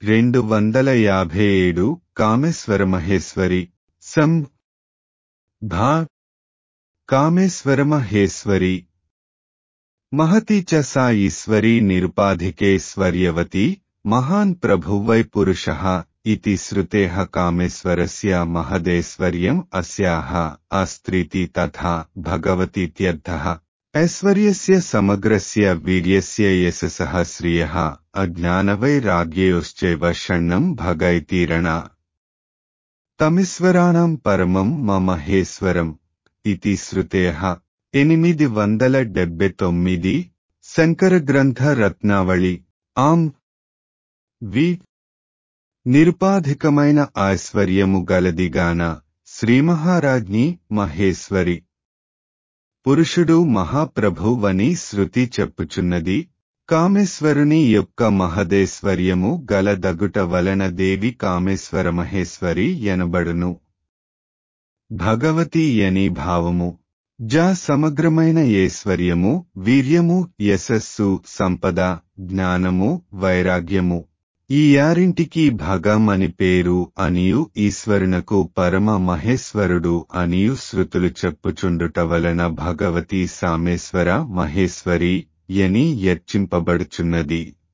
రెండు వందల యాభై ఏడు కామేశ్వర మహేశ్వరి సం భా కామేశ్వర మహేశ్వరి మహతి చ సా ఈశ్వరీ నిరుపాధికేశ్వర్యవతి మహాన్ ప్రభువై పురుషः इति श्रुतेः कामेश्वरस्य महदेश्वर्यम् अस्याः अस्त्रीति तथा भगवतीत्यर्थः ऐश्वर्यस्य समग्रस्य वीर्यस्य यशसः श्रियः अज्ञानवैराग्ययोश्चैव षण्णम् भग इति रणा తమిశ్వరాణం పరమం మమహేశ్వరం ఇది శ్రుతేహ ఎనిమిది వందల డెబ్బై తొమ్మిది శంకర గ్రంథ రత్నావళి ఆం వి నిరుపాధికమైన ఐశ్వర్యము గలదిగాన శ్రీమహారాజ్ఞి మహేశ్వరి పురుషుడు మహాప్రభువని శృతి చెప్పుచున్నది కామేశ్వరుని యొక్క మహదేశ్వర్యము గలదగుట వలన దేవి కామేశ్వర మహేశ్వరి ఎనబడును భగవతి యని భావము జ సమగ్రమైన ఐశ్వర్యము వీర్యము యశస్సు సంపద జ్ఞానము వైరాగ్యము ఈ యారింటికి భగం అని పేరు అనియు ఈశ్వరునకు పరమ మహేశ్వరుడు అనియు శృతులు చెప్పుచుండుట వలన భగవతి సామేశ్వర మహేశ్వరి యని యర్చింపబడుచున్నది